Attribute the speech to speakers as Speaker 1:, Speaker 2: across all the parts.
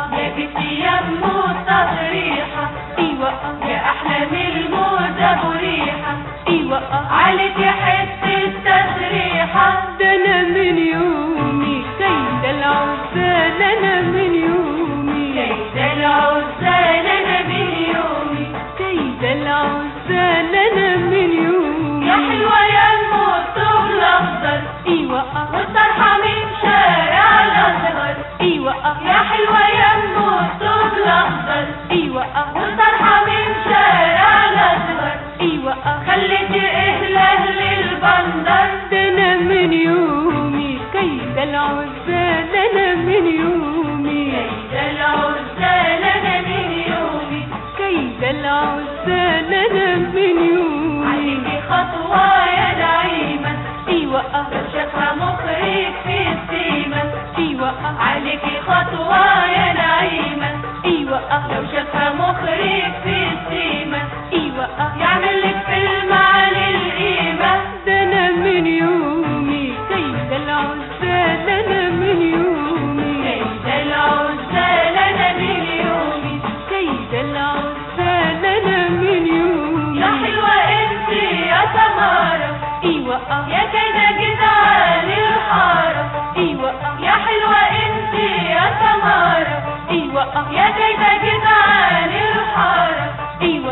Speaker 1: يا بنتي يا ام التطريحة
Speaker 2: ايوه
Speaker 1: يا احلام الموجة مريحة
Speaker 2: ايوه
Speaker 1: عليك حتة تسريحة
Speaker 2: ده انا من يومي كيد العزال انا من يومي
Speaker 1: كيد العزال انا من يومي
Speaker 2: كيد العزال انا من يومي
Speaker 1: يا حلوة يا ام الطوب الاخضر
Speaker 2: ايوه
Speaker 1: والطرحة من شارع الازهر
Speaker 2: ايوه
Speaker 1: يا حلوة يا ام الطوب الاخضر
Speaker 2: ايوه
Speaker 1: والطرحة من شارع الازهر
Speaker 2: ايوه
Speaker 1: خليتي اهل اهل البندر
Speaker 2: ده انا من يومي كيد العزال انا من يومي
Speaker 1: كيد العزال انا من يومي
Speaker 2: كيد العزال انا من يومي
Speaker 1: عليكي خطوة يا نعيمة
Speaker 2: ايوه
Speaker 1: شافها مخرج في السيمة
Speaker 2: ايوه
Speaker 1: عليكي خطوة يا نعيمة
Speaker 2: ايوه
Speaker 1: لو شافها مخرج في السيمة
Speaker 2: ايوه
Speaker 1: يعمل لك فيلم على القيمة
Speaker 2: ده انا من يومي كيد العزال انا من يومي
Speaker 1: كيد العزال انا من يومي
Speaker 2: كيد العزال انا من يومي
Speaker 1: يا حلوة انت يا سمارة
Speaker 2: ايوه
Speaker 1: يا كيدة جدعان الحارة
Speaker 2: ايوه
Speaker 1: يا حلوة انت يا سمارة
Speaker 2: ايوه
Speaker 1: يا كيدة جدعان الحارة
Speaker 2: ايوه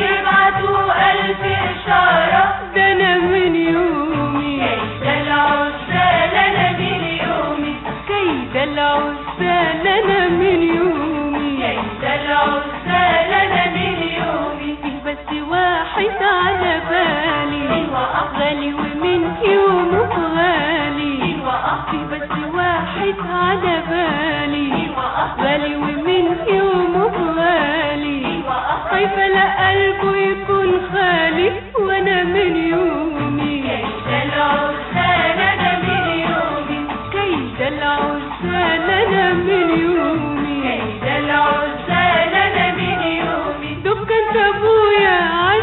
Speaker 1: يبعتوا ألف إشارة
Speaker 2: ده انا من يومي
Speaker 1: كيد العزال أنا من يومي
Speaker 2: كيد العزال انا من يومي
Speaker 1: كيد العزال أنا من يومي
Speaker 2: فيه بس واحد على بالي
Speaker 1: أيوة أه
Speaker 2: غالي ومن يومه غالي
Speaker 1: أيوة أه
Speaker 2: فيه بس واحد على بالي
Speaker 1: أيوة أه
Speaker 2: غالي ومن يومه غالي
Speaker 1: أيوة أه
Speaker 2: خايفة لا قلبه يكون خالي وانا من يومي
Speaker 1: كيد العزال أنا من يومي
Speaker 2: كيد العزال انا من يومي
Speaker 1: كيد العزال أنا من يومي
Speaker 2: دكان ابويا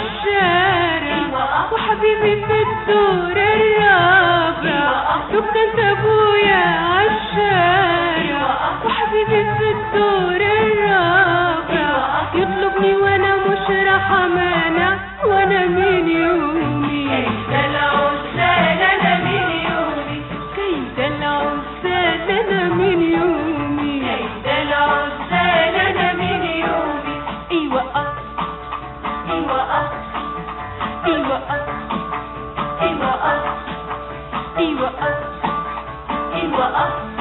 Speaker 2: عالشارع
Speaker 1: أيوة أه
Speaker 2: وحبيبي في الدور الرابع دكان ابويا عالشارع وحبيبي في الدور الرابع يطلبني وانا مش راح امانع وانا من يومي
Speaker 1: كيد العزال أنا من يومي
Speaker 2: كيد العزال انا من يومي
Speaker 1: كيد العزال أنا من يومي
Speaker 2: ايوه اه
Speaker 1: أيوة أه
Speaker 2: ايوه اه
Speaker 1: أيوة أه
Speaker 2: ايوه اه
Speaker 1: أيوة أه